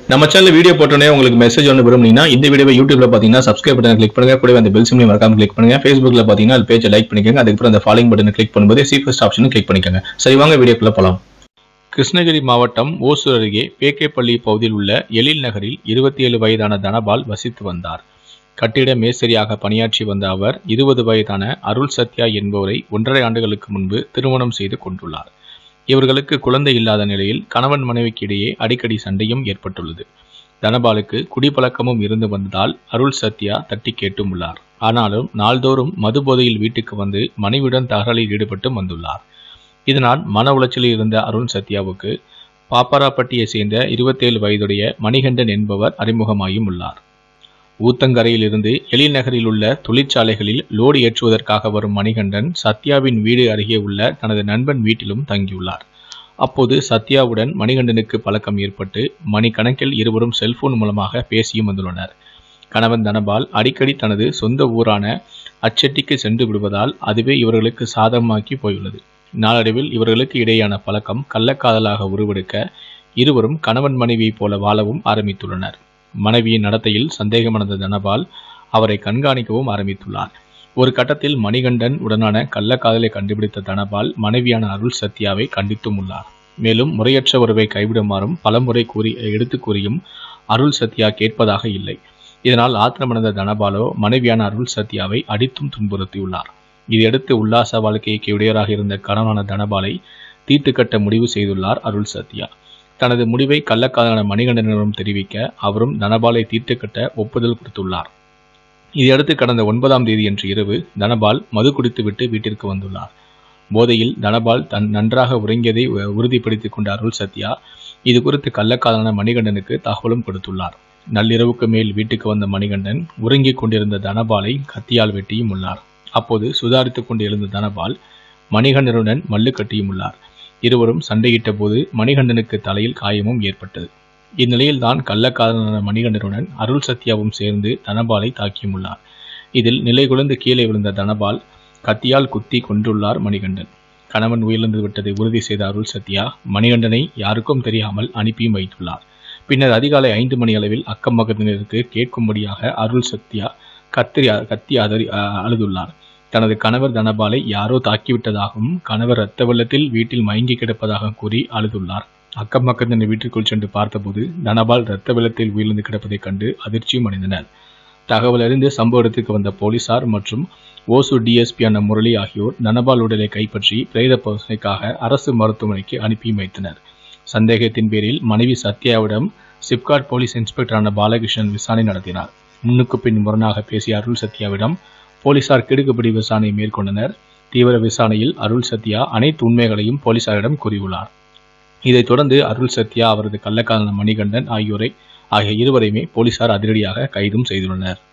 நம்ம channel video போட்டோன்னே உங்களுக்கு மெசேஜ் ஒன்று விரும்புனீங்கன்னா இந்த வீடியோவை யூடியூப்ல பார்த்தீங்கன்னா சப்ஸ்கிரைப் பட்டன் கிளிக் பண்ணுங்க கூடவே அந்த பெல் சிம்லையும் மறக்காம கிளிக் பண்ணுங்க ஃபேஸ்புக்ல பார்த்தீங்கன்னா அது பேஜை லைக் பண்ணிக்கோங்க அதுக்கப்புறம் அந்த ஃபாலோயிங் பட்டனை கிளிக் பண்ணும்போது சி ஃபர்ஸ்ட் ஆப்ஷனும் கிளிக் பண்ணிக்கோங்க சரி வாங்க வீடியோக்குள்ள போலாம் கிருஷ்ணகிரி மாவட்டம் ஓசூர் அருகே பேக்கேப்பள்ளி பகுதியில் உள்ள எழில் நகரில் இருபத்தி ஏழு வயதான தனபால் வசித்து வந்தார் கட்டிட மேஸ்திரியாக பணியாற்றி வந்த அவர் இருபது வயதான அருள் சத்யா என்பவரை ஒன்றரை ஆண்டுகளுக்கு முன்பு திருமணம் செய்து கொண்டுள்ளார் இவர்களுக்கு குழந்தை இல்லாத நிலையில் கணவன் மனைவிக்கு இடையே அடிக்கடி சண்டையும் ஏற்பட்டுள்ளது தனபாலுக்கு குடிப்பழக்கமும் இருந்து வந்ததால் அருள் சத்யா தட்டி கேட்டும் உள்ளார் ஆனாலும் நாள்தோறும் மது போதையில் வீட்டுக்கு வந்து மனைவியுடன் தகராறில் ஈடுபட்டு வந்துள்ளார் இதனால் மன உளைச்சலில் இருந்த அருண் சத்யாவுக்கு பாப்பாராப்பட்டியை சேர்ந்த இருபத்தேழு வயதுடைய மணிகண்டன் என்பவர் அறிமுகமாயும் உள்ளார் ஊத்தங்கரையில் இருந்து எழில் நகரில் உள்ள தொழிற்சாலைகளில் லோடு ஏற்றுவதற்காக வரும் மணிகண்டன் சத்யாவின் வீடு அருகே உள்ள தனது நண்பன் வீட்டிலும் தங்கியுள்ளார் அப்போது சத்யாவுடன் மணிகண்டனுக்கு பழக்கம் ஏற்பட்டு மணிக்கணக்கில் இருவரும் செல்போன் மூலமாக பேசியும் வந்துள்ளனர் கணவன் தனபால் அடிக்கடி தனது சொந்த ஊரான அச்செட்டிக்கு சென்று விடுவதால் அதுவே இவர்களுக்கு சாதகமாக்கி போயுள்ளது நாளடைவில் இவர்களுக்கு இடையேயான பழக்கம் கள்ளக்காதலாக உருவெடுக்க இருவரும் கணவன் மனைவியைப் போல வாழவும் ஆரம்பித்துள்ளனர் மனைவியின் நடத்தையில் சந்தேகமடைந்த தனபால் அவரை கண்காணிக்கவும் ஆரம்பித்துள்ளார் ஒரு கட்டத்தில் மணிகண்டன் உடனான கள்ளக்காதலை கண்டுபிடித்த தனபால் மனைவியான அருள் சத்யாவை கண்டித்தும் உள்ளார் மேலும் முறையற்ற உறவை கைவிடுமாறும் பலமுறை கூறி எடுத்து கூறியும் அருள் சத்யா கேட்பதாக இல்லை இதனால் ஆத்திரமடைந்த தனபாலோ மனைவியான அருள் சத்யாவை அடித்தும் துன்புறுத்தியுள்ளார் இதையடுத்து உல்லாச வாழ்க்கைக்கு இடையராக இருந்த கணவனான தனபாலை தீர்த்து கட்ட முடிவு செய்துள்ளார் அருள் சத்யா தனது முடிவை கள்ளக்காதலான மணிகண்டனிடம் தெரிவிக்க அவரும் தனபாலை தீர்த்து கட்ட ஒப்புதல் கொடுத்துள்ளார் இதையடுத்து கடந்த ஒன்பதாம் தேதி அன்று இரவு தனபால் மது குடித்துவிட்டு வீட்டிற்கு வந்துள்ளார் போதையில் தனபால் தன் நன்றாக உறங்கியதை உ- உறுதிப்படுத்திக் கொண்ட அருள் சத்யா இது குறித்து கள்ளக்காதலான மணிகண்டனுக்கு தகவலும் கொடுத்துள்ளார் நள்ளிரவுக்கு மேல் வீட்டுக்கு வந்த மணிகண்டன் உறங்கிக் கொண்டிருந்த தனபாலை கத்தியால் வெட்டியும் உள்ளார் அப்போது சுதாரித்துக் கொண்டு எழுந்த தனபால் மணிகண்டனுடன் மல்லு கட்டியும் உள்ளார் இருவரும் சண்டையிட்ட போது மணிகண்டனுக்கு தலையில் காயமும் ஏற்பட்டது இந்நிலையில் தான் கள்ளக்காதலான மணிகண்டனுடன் அருள் சத்யாவும் சேர்ந்து தனபாலை தாக்கியுள்ளார் இதில் நிலைகுலைந்து கீழே விழுந்த தனபால் கத்தியால் குத்தி கொன்றுள்ளார் மணிகண்டன் கணவன் உயிரிழந்து விட்டதை உறுதி செய்த அருள் சத்யா மணிகண்டனை யாருக்கும் தெரியாமல் அனுப்பியும் வைத்துள்ளார் பின்னர் அதிகாலை ஐந்து மணி அளவில் அக்கம் பக்கத்தினருக்கு கேட்கும்படியாக அருள் சத்யா கத்திரி கத்தி அதறி அ- அழுதுள்ளார் தனது கணவர் தனபாலை யாரோ தாக்கிவிட்டதாகவும் கணவர் இரத்த வெள்ளத்தில் வீட்டில் மயங்கி கிடப்பதாக கூறி அழுதுள்ளார் அக்கம் பக்கத்தினர் வீட்டிற்குள் சென்று பார்த்தபோது தனபால் இரத்த வெள்ளத்தில் உயிரிழந்து கிடப்பதைக் கண்டு அதிர்ச்சியும் அடைந்தனர் தகவல் அறிந்து சம்பவ இடத்துக்கு வந்த போலீசார் மற்றும் ஓசூர் டிஎஸ்பியான முரளி ஆகியோர் தனபால் உடலை கைப்பற்றி பிரேத பரிசோதனைக்காக அரசு மருத்துவமனைக்கு அனுப்பியும் வைத்தனர் சந்தேகத்தின் பேரில் மனைவி சத்யாவிடம் சிப்காட் போலீஸ் இன்ஸ்பெக்டரான பாலகிருஷ்ணன் விசாரணை நடத்தினார் முன்னுக்கு பின் முரணாக பேசிய அருள் சத்யாவிடம் போலீசார் கிடுக்குப்பிடி விசாரணை மேற்கொண்டனர் தீவிர விசாரணையில் அருள் சத்யா அனைத்து உண்மைகளையும் போலீசாரிடம் கூறியுள்ளார் இதைத் தொடர்ந்து அருள் சத்யா அவரது கள்ளக்காதலன் மணிகண்டன் ஆகியோரை ஆகிய இருவரையுமே போலீசார் அதிரடியாக கைதும் செய்துள்ளனர்